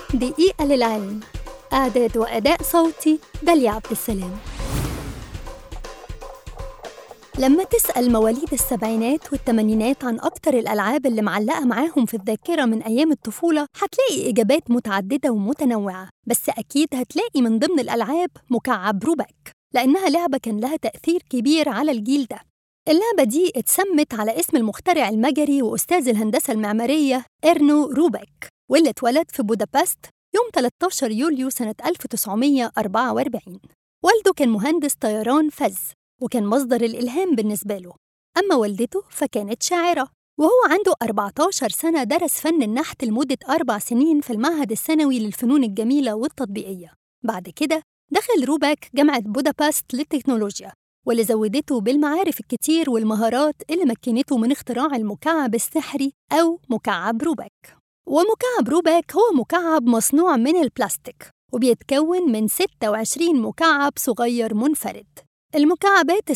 دقيقة للعلم إعداد وأداء صوتي داليا عبد السلام لما تسأل مواليد السبعينات والثمانينات عن أكتر الألعاب اللي معلقة معاهم في الذاكرة من أيام الطفولة هتلاقي إجابات متعددة ومتنوعة بس أكيد هتلاقي من ضمن الألعاب مكعب روباك لأنها لعبة كان لها تأثير كبير على الجيل ده اللعبة دي اتسمت على اسم المخترع المجري وأستاذ الهندسة المعمارية إرنو روباك واللي اتولد في بودابست يوم 13 يوليو سنة 1944 والده كان مهندس طيران فز وكان مصدر الإلهام بالنسبة له أما والدته فكانت شاعرة وهو عنده 14 سنة درس فن النحت لمدة أربع سنين في المعهد الثانوي للفنون الجميلة والتطبيقية بعد كده دخل روباك جامعة بودابست للتكنولوجيا واللي زودته بالمعارف الكتير والمهارات اللي مكنته من اختراع المكعب السحري أو مكعب روباك ومكعب روباك هو مكعب مصنوع من البلاستيك وبيتكون من 26 مكعب صغير منفرد المكعبات ال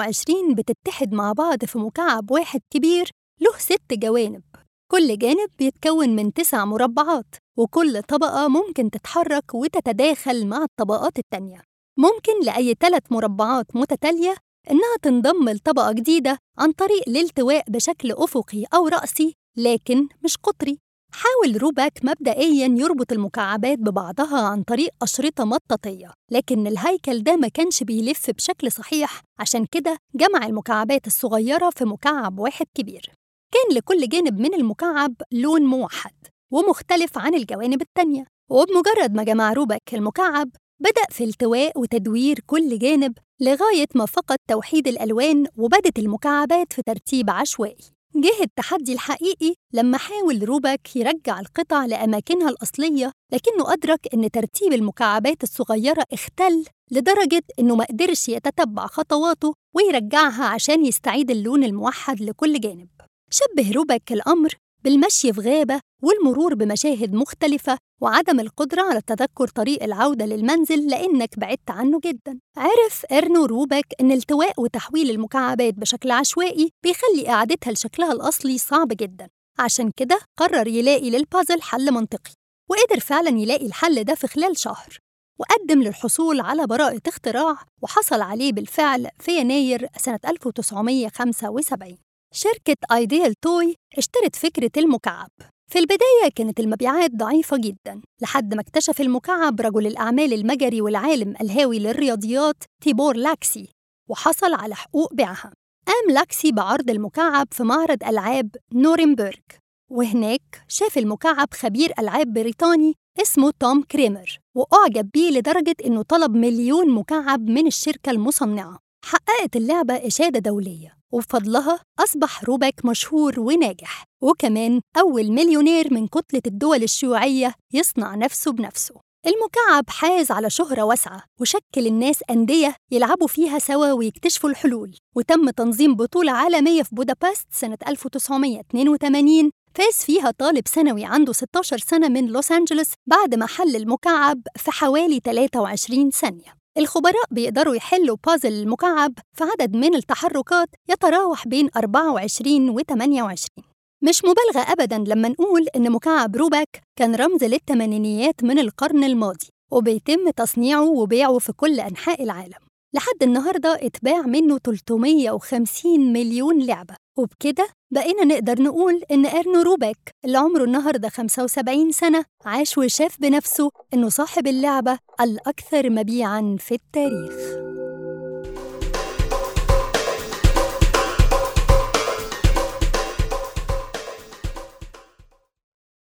26 بتتحد مع بعض في مكعب واحد كبير له ست جوانب كل جانب بيتكون من تسع مربعات وكل طبقة ممكن تتحرك وتتداخل مع الطبقات التانية ممكن لأي ثلاث مربعات متتالية إنها تنضم لطبقة جديدة عن طريق الالتواء بشكل أفقي أو رأسي لكن مش قطري حاول روباك مبدئياً يربط المكعبات ببعضها عن طريق أشرطة مطاطية لكن الهيكل ده ما كانش بيلف بشكل صحيح عشان كده جمع المكعبات الصغيرة في مكعب واحد كبير كان لكل جانب من المكعب لون موحد ومختلف عن الجوانب التانية وبمجرد ما جمع روباك المكعب بدأ في التواء وتدوير كل جانب لغاية ما فقد توحيد الألوان وبدت المكعبات في ترتيب عشوائي جه التحدي الحقيقي لما حاول روباك يرجع القطع لأماكنها الأصلية لكنه أدرك إن ترتيب المكعبات الصغيرة اختل لدرجة إنه ما قدرش يتتبع خطواته ويرجعها عشان يستعيد اللون الموحد لكل جانب شبه روباك الأمر بالمشي في غابة والمرور بمشاهد مختلفة وعدم القدرة على تذكر طريق العودة للمنزل لأنك بعدت عنه جدا عرف إرنو روباك إن التواء وتحويل المكعبات بشكل عشوائي بيخلي إعادتها لشكلها الأصلي صعب جدا عشان كده قرر يلاقي للبازل حل منطقي وقدر فعلا يلاقي الحل ده في خلال شهر وقدم للحصول على براءة اختراع وحصل عليه بالفعل في يناير سنة 1975 شركة ايديال توي اشترت فكرة المكعب في البداية كانت المبيعات ضعيفة جدا لحد ما اكتشف المكعب رجل الأعمال المجري والعالم الهاوي للرياضيات تيبور لاكسي وحصل على حقوق بيعها قام لاكسي بعرض المكعب في معرض ألعاب نورنبرغ وهناك شاف المكعب خبير ألعاب بريطاني اسمه توم كريمر وأعجب بيه لدرجة إنه طلب مليون مكعب من الشركة المصنعة حققت اللعبة إشادة دولية وبفضلها أصبح روباك مشهور وناجح وكمان أول مليونير من كتلة الدول الشيوعية يصنع نفسه بنفسه المكعب حاز على شهرة واسعة وشكل الناس أندية يلعبوا فيها سوا ويكتشفوا الحلول وتم تنظيم بطولة عالمية في بودابست سنة 1982 فاز فيها طالب ثانوي عنده 16 سنة من لوس أنجلوس بعد ما حل المكعب في حوالي 23 ثانية الخبراء بيقدروا يحلوا بازل المكعب في عدد من التحركات يتراوح بين 24 و 28 مش مبالغة أبداً لما نقول إن مكعب روباك كان رمز للثمانينيات من القرن الماضي وبيتم تصنيعه وبيعه في كل أنحاء العالم لحد النهاردة اتباع منه 350 مليون لعبة وبكده بقينا نقدر نقول إن إرنو روباك اللي عمره النهاردة 75 سنة عاش وشاف بنفسه إنه صاحب اللعبة الأكثر مبيعاً في التاريخ